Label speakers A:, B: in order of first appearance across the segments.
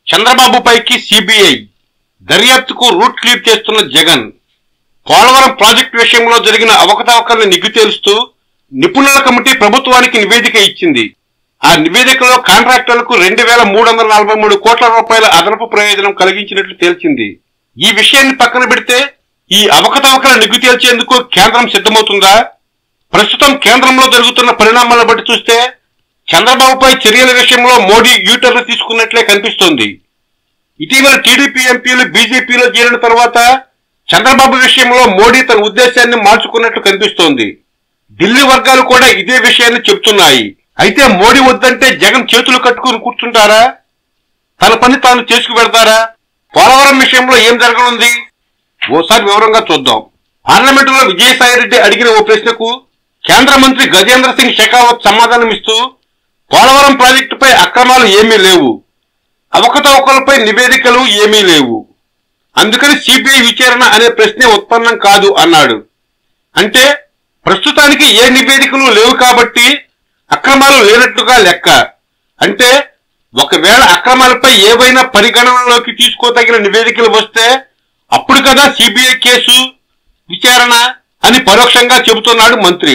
A: చంద్రబాబు పైకి CBI దర్యాప్తుకు route clip చేస్తున్న Jagan Polavaram project విషయంలో జరిగిన అవకతవకలను నిగ్గు తేలుస్తూ నిపుణుల కమిటీ ప్రభుత్వానికి నివేదిక ఇచ్చింది ఆ నివేదికలో కాంట్రాక్టర్లకు రెండు వేల మూడు వందల నలభై మూడు కోట్ల రూపాయల అదనపు ప్రయోజనం కలిగించినట్లు తేల్చింది ఈ విషయాన్ని పక్కన పెడితే ఈ అవకతవకల నిగ్గు తేల్చేందుకు కేంద్రం సిద్ధమవుతుందా ప్రస్తుతం కేంద్రంలో జరుగుతున్న పరిణామాలను బట్టి చూస్తే చంద్రబాబుపై చర్యల విషయంలో మోడీ యూటర్లు తీసుకున్నట్లే కనిపిస్తోంది ఇటీవల టీడీపీ ఎంపీలు బీజేపీలో చేరిన తర్వాత చంద్రబాబు విషయంలో మోడీ తన ఉద్దేశాన్ని మార్చుకున్నట్లు కనిపిస్తోంది ఢిల్లీ వర్గాలు కూడా ఇదే విషయాన్ని చెబుతున్నాయి అయితే మోడీ వద్దంటే జగన్ చేతులు కట్టుకుని కూర్చుంటారా తన పని తాను చేసుకు పెడతారా పోలవరం విషయంలో ఏం జరగనుంది ఓసారి వివరంగా చూద్దాం పార్లమెంటులో విజయసాయిరెడ్డి అడిగిన ఓ ప్రశ్నకు కేంద్ర మంత్రి గజేంద్ర సింగ్ షెకావత్ సమాధానమిస్తూ పోలవరం ప్రాజెక్టుపై అక్రమాలు ఏమీ లేవు అవకతవకలపై నివేదికలు ఏమీ లేవు అందుకని సిబిఐ విచారణ అనే ప్రశ్నే ఉత్పన్నం కాదు అన్నాడు అంటే ప్రస్తుతానికి ఏ నివేదికలు లేవు కాబట్టి అక్రమాలు లేనట్టుగా లెక్క అంటే ఒకవేళ అక్రమాలపై ఏవైనా పరిగణనలోకి తీసుకోదగిన నివేదికలు వస్తే అప్పుడు కదా సిబిఐ కేసు విచారణ అని పరోక్షంగా చెబుతున్నాడు మంత్రి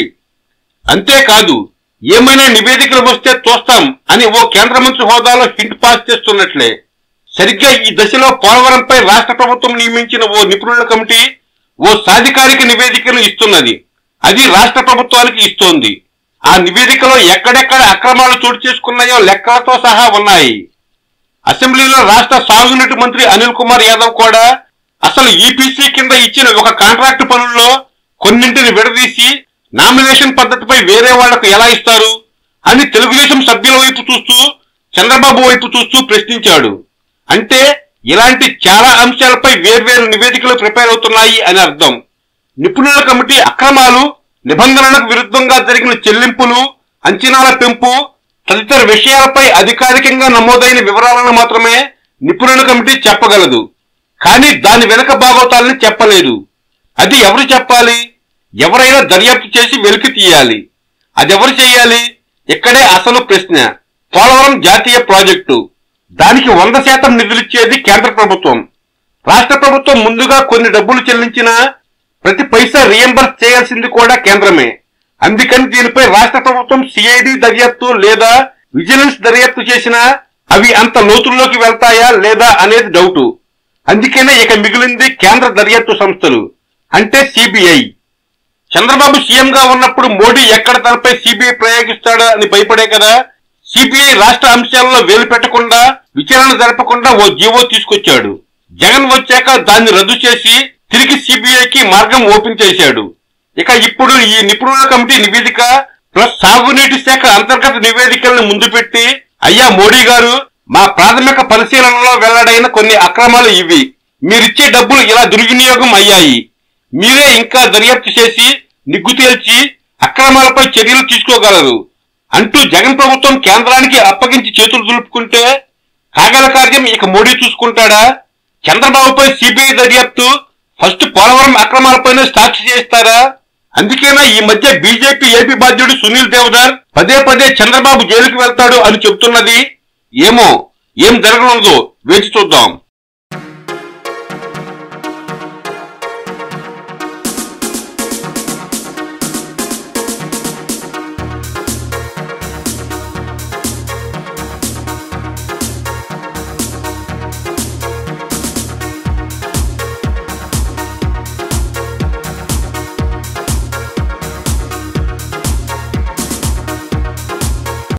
A: అంతేకాదు ఏమైనా నివేదికలు వస్తే చూస్తాం అని ఓ కేంద్ర మంత్రి హోదాలో హింట్ పాస్ చేస్తున్నట్లే సరిగ్గా ఈ దశలో పోలవరంపై రాష్ట్ర ప్రభుత్వం నియమించిన ఓ నిపుణుల కమిటీ ఓ సాధికారిక నివేదికను ఇస్తున్నది అది రాష్ట్ర ప్రభుత్వానికి ఇస్తోంది ఆ నివేదికలో ఎక్కడెక్కడ అక్రమాలు చోటు చేసుకున్నాయో లెక్కలతో సహా ఉన్నాయి అసెంబ్లీలో రాష్ట్ర సాగునీటి మంత్రి అనిల్ కుమార్ యాదవ్ కూడా అసలు ఈపీసీ కింద ఇచ్చిన ఒక కాంట్రాక్టు పనుల్లో కొన్నింటిని విడదీసి నామినేషన్ పద్ధతిపై వేరే వాళ్లకు ఎలా ఇస్తారు అని తెలుగుదేశం సభ్యుల వైపు చూస్తూ చంద్రబాబు వైపు చూస్తూ ప్రశ్నించాడు అంటే ఇలాంటి చాలా అంశాలపై వేర్వేరు నివేదికలు ప్రిపేర్ అవుతున్నాయి అని అర్థం నిపుణుల కమిటీ అక్రమాలు నిబంధనలకు విరుద్ధంగా జరిగిన చెల్లింపులు అంచనాల పెంపు తదితర విషయాలపై అధికారికంగా నమోదైన వివరాలను మాత్రమే నిపుణుల కమిటీ చెప్పగలదు కానీ దాని వెనక భాగోతాలని చెప్పలేదు అది ఎవరు చెప్పాలి ఎవరైనా దర్యాప్తు చేసి వెలికి తీయాలి అదెవరు చేయాలి ఇక్కడే అసలు ప్రశ్న పోలవరం జాతీయ ప్రాజెక్టు దానికి వంద శాతం నిధులిచ్చేది కేంద్ర ప్రభుత్వం రాష్ట్ర ప్రభుత్వం ముందుగా కొన్ని డబ్బులు చెల్లించినా ప్రతి పైసా రియంబర్స్ చేయాల్సింది కూడా కేంద్రమే అందుకని దీనిపై రాష్ట్ర ప్రభుత్వం సిఐడి దర్యాప్తు లేదా విజిలెన్స్ దర్యాప్తు చేసినా అవి అంత లోతుల్లోకి వెళ్తాయా లేదా అనేది డౌటు అందుకనే ఇక మిగిలింది కేంద్ర దర్యాప్తు సంస్థలు అంటే సిబిఐ చంద్రబాబు సీఎం గా ఉన్నప్పుడు మోడీ ఎక్కడ తనపై సిబిఐ ప్రయోగిస్తాడా అని భయపడే కదా సిబిఐ రాష్ట్ర అంశాలలో వేలు పెట్టకుండా విచారణ జరపకుండా ఓ జీవో తీసుకొచ్చాడు జగన్ వచ్చాక దాన్ని రద్దు చేసి తిరిగి సిబిఐకి మార్గం ఓపెన్ చేశాడు ఇక ఇప్పుడు ఈ నిపుణుల కమిటీ నివేదిక ప్లస్ సాగునీటి శాఖ అంతర్గత నివేదికలను ముందు పెట్టి అయ్యా మోడీ గారు మా ప్రాథమిక పరిశీలనలో వెల్లడైన కొన్ని అక్రమాలు ఇవి మీరిచ్చే డబ్బులు ఇలా దుర్వినియోగం అయ్యాయి మీరే ఇంకా దర్యాప్తు చేసి నిగ్గు తేల్చి అక్రమాలపై చర్యలు తీసుకోగలరు అంటూ జగన్ ప్రభుత్వం కేంద్రానికి అప్పగించి చేతులు దులుపుకుంటే కాగల కార్యం ఇక మోడీ చూసుకుంటాడా చంద్రబాబుపై సిబిఐ దర్యాప్తు ఫస్ట్ పోలవరం అక్రమాలపైన సాక్షి చేస్తారా అందుకేనా ఈ మధ్య బీజేపీ ఏపీ బాధ్యుడు సునీల్ దేవదార్ పదే పదే చంద్రబాబు జైలుకి వెళ్తాడు అని చెబుతున్నది ఏమో ఏం జరగనుందో వేచి చూద్దాం